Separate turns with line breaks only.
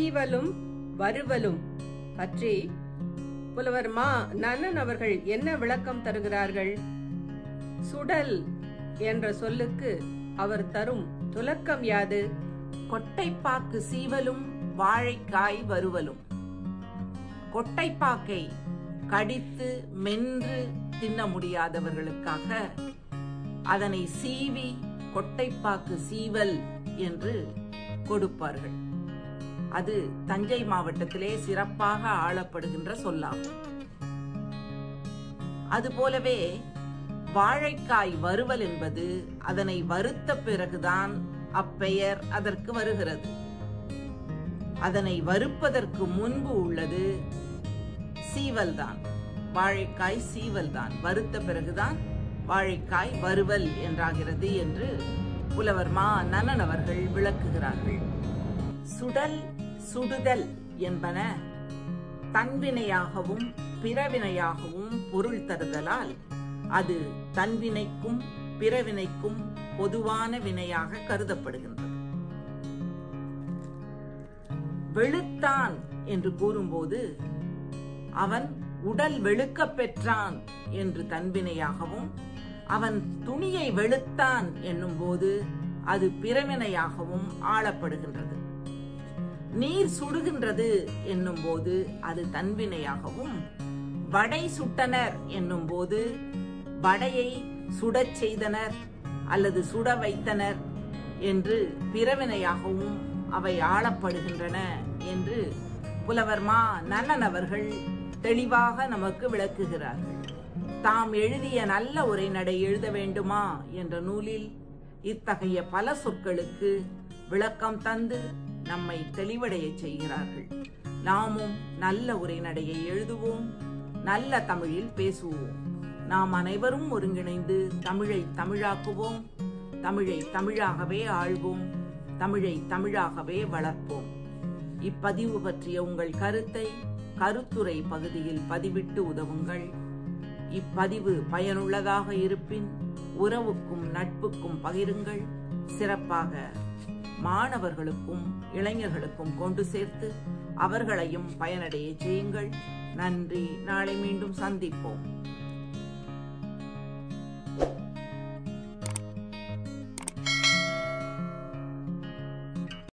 சீவலும் வருவலும் பற்றி புலவர் மா நன்னன் அவர்கள் என்ன விளக்கம் தருகிறார்கள் சுடல் என்ற சொல்லுக்கு அவர் தரும் துலக்கம் யாது
கொட்டைப்பாக்கு சீவலும் வாழைக்காய் வறுவலும் கொட்டைப்பாக்கை கடித்து மென்று தின்ன முடியாதவர்களுக்காக அதனை சீவி கொட்டைப்பாக்கு சீவல் என்று கொடுப்பார்கள் அது தஞ்சை மாவட்டத்திலே சிறப்பாக ஆளப்படுகின்ற சொல்லாகும் அதுபோலவே வாழைக்காய் வறுவல் என்பது அதனை வறுத்த பிறகுதான் அப்பெயர் அதற்கு வருகிறது அதனை வறுப்பதற்கு முன்பு உள்ளது சீவல் தான் வாழைக்காய் சீவல் தான் வறுத்த பிறகுதான் வாழைக்காய் வறுவல் என்றாகிறது என்று புலவர் மா நன்னன் அவர்கள் விளக்குகிறார்கள் சுடல் சுடுதல் என்பன தன்வினையாகவும் பிறவினையாகவும் பொருள் தருதலால் அது தன்வினைக்கும் பிறவினைக்கும் பொதுவான வினையாக கருதப்படுகின்றது வெளுத்தான் என்று கூறும்போது அவன் உடல் வெளுக்கப் பெற்றான் என்று தன்வினையாகவும் அவன் துணியை வெளுத்தான் என்னும்போது அது பிறவினையாகவும் ஆளப்படுகின்றது நீர் சுடுகின்றது என்னும்போது அது தன்வினையாகவும் வடை சுட்டனர் என்னும்போது வடையை சுடச் செய்தனர் அல்லது சுட வைத்தனர் என்று பிறவினையாகவும் அவை ஆளப்படுகின்றன என்று புலவர் மா நன்னன் அவர்கள் தெளிவாக நமக்கு விளக்குகிறார்கள் தாம் எழுதிய நல்ல உரைநடை எழுத வேண்டுமா என்ற நூலில் இத்தகைய பல சொற்களுக்கு விளக்கம் தந்து நம்மை தெளிவடையச் செய்கிறார்கள் நாமும் நல்ல உரைநடையை எழுதுவோம் நல்ல தமிழில் பேசுவோம் நாம் அனைவரும் ஒருங்கிணைந்து தமிழை தமிழாக்குவோம் தமிழை தமிழாகவே ஆள்வோம் தமிழை தமிழாகவே வளர்ப்போம் இப்பதிவு பற்றிய உங்கள் கருத்தை கருத்துரை பகுதியில் பதிவிட்டு உதவுங்கள் இப்பதிவு பயனுள்ளதாக இருப்பின் உறவுக்கும் நட்புக்கும் பகிருங்கள் சிறப்பாக மாணவர்களுக்கும் இளைஞர்களுக்கும் கொண்டு சேர்த்து அவர்களையும் பயனடைய செய்யுங்கள் நன்றி நாளை மீண்டும் சந்திப்போம்